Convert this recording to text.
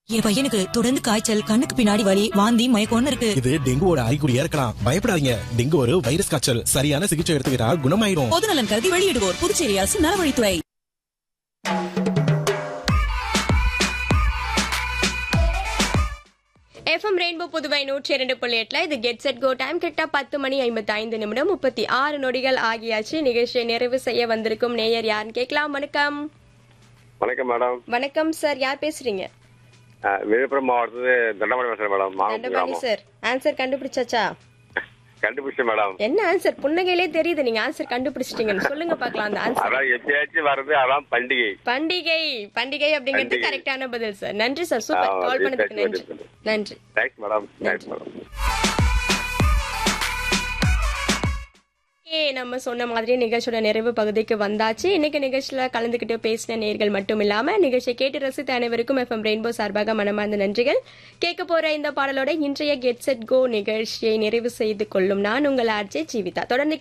என் பையனுக்கு தொடர்ந்து காய்ச்சல் கண்ணுக்கு பின்னாடி வலி வாந்தி மயக்கம்னு இருக்கு இது டெங்குவோட அறிகுறியா இருக்கலாம் பயப்படாதீங்க டெங்கு ஒரு வைரஸ் காய்ச்சல் சரியான சிகிச்சை எடுத்துக்கிட்டா குணமாயிடும் பொது நலன் கருதி வெளியிடுவோர் புதுச்சேரி அரசு நலவழித்துறை எஃப்எம் ரெயின்போ புதுவை நூற்றி இரண்டு புள்ளி எட்டுல இது கெட் செட் கோ டைம் கிட்ட பத்து மணி ஐம்பத்தி ஐந்து நிமிடம் முப்பத்தி ஆறு நொடிகள் ஆகியாச்சு நிகழ்ச்சியை நிறைவு செய்ய வந்திருக்கும் நேயர் யாருன்னு கேட்கலாம் வணக்கம் வணக்கம் மேடம் வணக்கம் சார் யார் பேசுறீங்க அஹ், விழுப்புரம் மாவட்டத்து தண்டமணி பேசுறேன் மேடம் மாவட்ட தண்டபாணி கிராமம் சார் ஆன்சர் கண்டுபிடிச்சாச்சா கண்டுபிடிச்சேன் மேடம் என்ன ஆன்சர் புன்னகையிலே தெரியுது நீங்க ஆன்சர் கண்டுபிடிச்சிட்டீங்கன்னு சொல்லுங்க பார்க்கலாம் அந்த ஆன்சர் அதான் எப்பயாச்சும் வர்றது அதான் பண்டிகை பண்டிகை பண்டிகை அப்படிங்கிறது பண்டிகை. கரெக்டான பதில் சார் நன்றி சார் சூப்பர் ஆ, கால் பண்ணதுக்கு நன்றி, நன்றி நன்றி. நன்றி தேங்க்ஸ் மேடம் தேங்க்ஸ் மேடம் ஏ நம்ம சொன்ன மாதிரி நிகழ்ச்சியோட நிறைவு பகுதிக்கு வந்தாச்சு இன்னைக்கு நிகழ்ச்சியில கலந்துக்கிட்டு பேசின நேர்கள் மட்டும் இல்லாம நிகழ்ச்சியை கேட்டு ரசித்த அனைவருக்கும் எஃப்எம் ரெயின்போ சார்பாக மனமார்ந்த நன்றிகள் கேட்க போற இந்த பாடலோட இன்றைய கெட் செட் கோ நிகழ்ச்சியை நிறைவு செய்து கொள்ளும் நான் உங்கள் ஆர்ஜே ஜீவிதா தொடர்ந்து